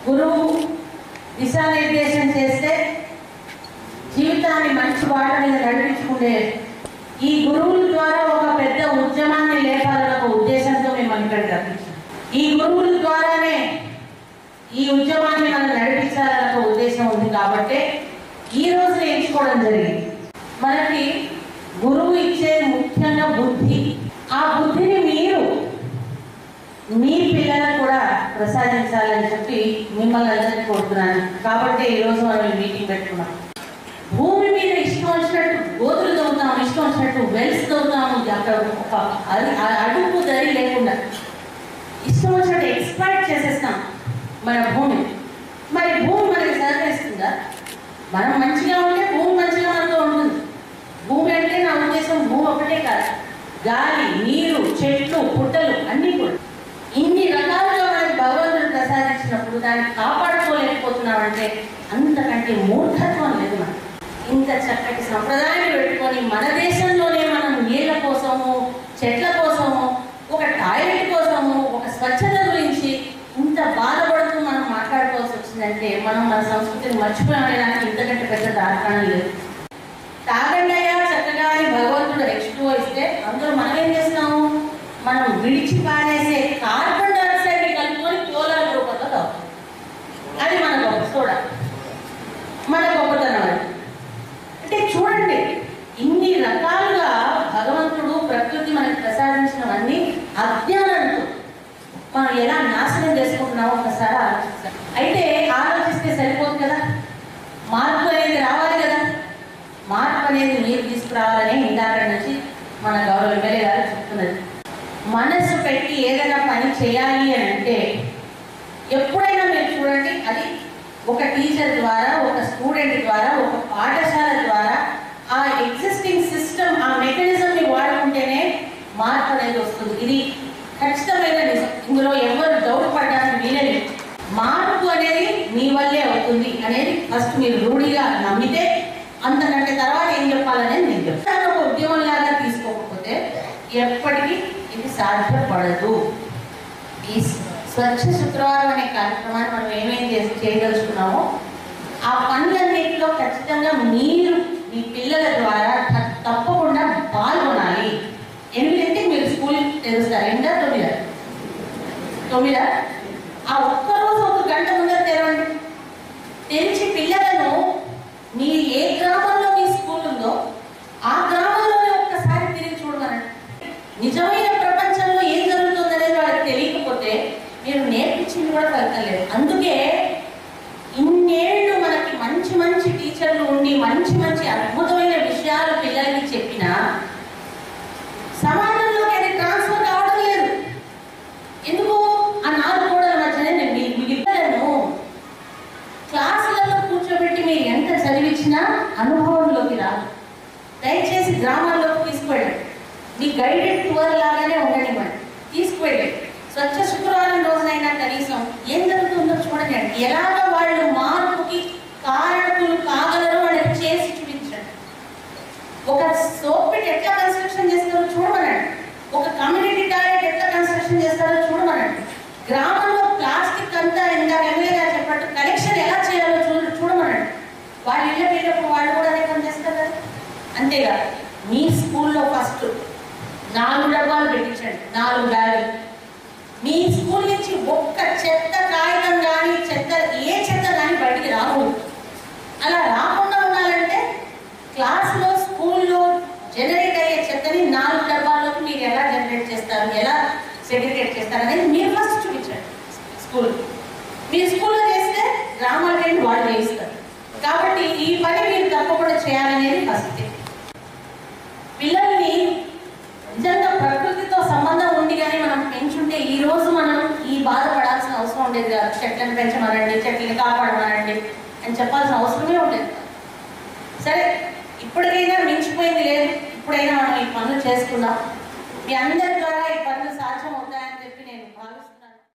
గురువు దిశానిర్దేశం చేస్తే జీవితాన్ని మంచి బాట మీద నడిపించుకునే ఈ గురువుల ద్వారా ఒక పెద్ద ఉద్యమాన్ని లేపాలన్న ఒక ఉద్దేశంతో మిమ్మల్ని ఇక్కడ రప్పించాం ఈ గురువుల ద్వారానే ఈ ఉద్యమాన్ని మనం నడిపించాలన్న ఒక ఉద్దేశం ఉంది కాబట్టి ఈ రోజు ఎంచుకోవడం జరిగింది మనకి గురువు ఇచ్చేది ముఖ్యంగా బుద్ధి ఆ బుద్ధిని మీరు మీ పిల్లలకు కూడా ప్రసాదించాలని చెప్పి మిమ్మల్ని అందరినీ కోరుతున్నాను కాబట్టి ఈ రోజు మనం ఈ మీటింగ్ పెట్టుకున్నాం భూమి మీద ఇష్టం వచ్చినట్టు గోతులు తవ్వుతాము ఇష్టం వచ్చినట్టు వెల్స్ తవ్వుతాము అక్కడ ఒక అది- ఆ అడుగు దరి లేకుండా ఇష్టం వచ్చినట్టు ఎక్స్ప్లాయిట్ చేసేస్తాం మన భూమి మరి భూమి మనకి సహకరిస్తుందా మనం మంచిగా ఉంటే భూమి మంచిగా మనతో ఉంటుంది భూమి అంటే నా ఉద్దేశం భూమి ఒకటే కాదు గాలి నీరు చెట్లు పుట్టలు అన్నీ కూడా ఇన్ని రకాలుగా మనకి భగవంతుడు ప్రసాదించినప్పుడు దాన్ని కాపాడుకోలేకపోతున్నామంటే అంతకంటే మూర్ఖత్వం లేదు మనకి ఇంత చక్కటి సంప్రదాయాన్ని పెట్టుకొని మన దేశంలోనే మనం నీళ్ళ కోసము చెట్ల కోసము ఒక టాయిలెట్ కోసము ఒక స్వచ్ఛత గురించి ఇంత బాధపడుతూ మనం మాట్లాడుకోవాల్సి వచ్చిందంటే మనం మన సంస్కృతిని మర్చిపోయడానికి ఇంతకంటే పెద్ద దాఖానం లేదు తాగండి అయ్యా చక్కగా అని భగవంతుడు రెక్స్టూ ఇస్తే అందులో మనం ఏం చేస్తాము మనం విడిచి పారేసే కార్బన్ డైఆక్సైడ్ కలుపుకొని కోలాల రూపంలో తాగుతాం అది మన గొప్ప చూడ మన గొప్పతనం అది అంటే చూడండి ఇన్ని రకాలుగా భగవంతుడు ప్రకృతి మనకి ప్రసాదించినవన్నీ అజ్ఞానంతో మనం ఎలా నాశనం చేసుకుంటున్నామో ఒకసారి ఆలోచిస్తాం అయితే ఆలోచిస్తే సరిపోదు కదా మార్పు అనేది రావాలి కదా మార్పు అనేది మీరు తీసుకురావాలని ఇందాక నుంచి మన గౌరవ ఎమ్మెల్యే గారు చెప్తున్నది మనస్సు పెట్టి ఏదైనా పని చేయాలి అని అంటే ఎప్పుడైనా మీరు చూడండి అది ఒక టీచర్ ద్వారా ఒక స్టూడెంట్ ద్వారా ఒక పాఠశాల ద్వారా ఆ ఎగ్జిస్టింగ్ సిస్టమ్ ఆ మెకానిజంని వాడుకుంటేనే మార్పు అనేది వస్తుంది ఇది ఖచ్చితమైన నిజం ఇందులో ఎవరు డౌట్ పడడానికి వీలేదు మార్పు అనేది మీ వల్లే అవుతుంది అనేది ఫస్ట్ మీరు రూఢిగా నమ్మితే అంతకంటే తర్వాత ఏం చెప్పాలనేది నేను చెప్తాను ఒక ఉద్యమం లాగా తీసుకోకపోతే ఎప్పటికీ ఇది సాధ్యపడదు ఈ స్వచ్ఛ శుక్రవారం అనే కార్యక్రమాన్ని మనం ఏమేం చేసి చేయదలుచుకున్నామో ఆ పనులన్నింటిలో ఖచ్చితంగా మీరు మీ పిల్లల ద్వారా త- తప్పకుండా పాల్గొనాలి ఎనిమిదింటికి మీరు స్కూల్ తెరుస్తారు ఎనిమిదా తొమ్మిదా తొమ్మిదా ఆ ఒక్కరోజు ఒక గంట ముందర తెరవండి తెరిచి పిల్లలను మీ ఏ గ్రామంలో మీ స్కూల్ ఉందో ఆ గ్రామంలోనే ఒక్కసారి తిరిగి చూడమనండి నిజమైన ప్రపంచంలో ఏం జరుగుతుందనేది వాళ్ళకి తెలియకపోతే మీరు నేర్పించింది కూడా ఫలితం లేదు అందుకే ఇన్నేళ్ళు మనకి మంచి మంచి టీచర్లు ఉండి మంచి మంచి అద్భుతమైన విషయాలు పిల్లలకి చెప్పినా సమాజంలోకి అది ట్రాన్స్ఫర్ కావడం లేదు ఎందుకు ఆ నాలుగు గోడల మధ్యనే నేను మీ మీ పిల్లలను క్లాసులలో కూర్చోబెట్టి మీరు ఎంత చదివించినా అనుభవంలోకి రాదు దయచేసి గ్రామాల్లోకి తీసుకువెళ్ళండి మీ గైడెడ్ టూర్ లాగానే ఉండండి మరి తీసుకువెళ్ళండి స్వచ్ఛ శుక్రవారం రోజునైనా కనీసం ఏం జరుగుతుందో చూడండి ఎలాగ వాళ్ళు మార్పుకి కారకులు కాగలరో వాళ్ళకి చేసి చూపించండి ఒక సోప్ పిట్ ఎట్లా కన్స్ట్రక్షన్ చేస్తారో చూడమనండి ఒక కమ్యూనిటీ టాయిలెట్ ఎట్లా కన్స్ట్రక్షన్ చేస్తారో చూడమనండి గ్రామంలో ప్లాస్టిక్ అంతా ఇందాక ఎమ్మెల్యే గారు చెప్పట్టు కలెక్షన్ ఎలా చేయాలో చూడ చూడమనండి వాళ్ళ ఇళ్ళకి వెళ్ళినప్పుడు వాళ్ళు కూడా అదే పని చేస్తారు కదా అంతేగా మీ స్కూల్లో ఫస్ట్ నాలుగు డబ్బాలు పెట్టించండి నాలుగు బ్యాగులు మీ స్కూల్ నుంచి ఒక్క చెత్త కాగితం కానీ చెత్త ఏ చెత్త కానీ బయటికి రాకూడదు అలా రాకుండా ఉండాలంటే క్లాస్లో స్కూల్లో జనరేట్ అయ్యే చెత్తని నాలుగు డబ్బాల్లోకి మీరు ఎలా జనరేట్ చేస్తారు ఎలా సెగ్రిగేట్ చేస్తారు అనేది మీరు ఫస్ట్ చూపించండి స్కూల్ మీ స్కూల్లో చేస్తే గ్రామాలు ఏంటి వాళ్ళు చేయిస్తారు కాబట్టి ఈ పని మీరు తప్పకుండా చేయాలనేది ఫస్ట్ థింగ్ పిల్లల్ని నిజంగా ప్రకృతితో సంబంధం ఉంది కానీ మనం పెంచుంటే ఈ రోజు మనం ఈ బాధపడాల్సిన అవసరం ఉండేది కాదు చెట్లను పెంచమనండి చెట్లని కాపాడమనండి అని చెప్పాల్సిన అవసరమే ఉండేది కాదు. సరే ఇప్పటికైనా మించిపోయింది లేదు ఇప్పుడైనా మనం ఈ పనులు చేసుకుందాం మీ అందరి ద్వారా ఈ పనులు సాధ్యం అవుతాయి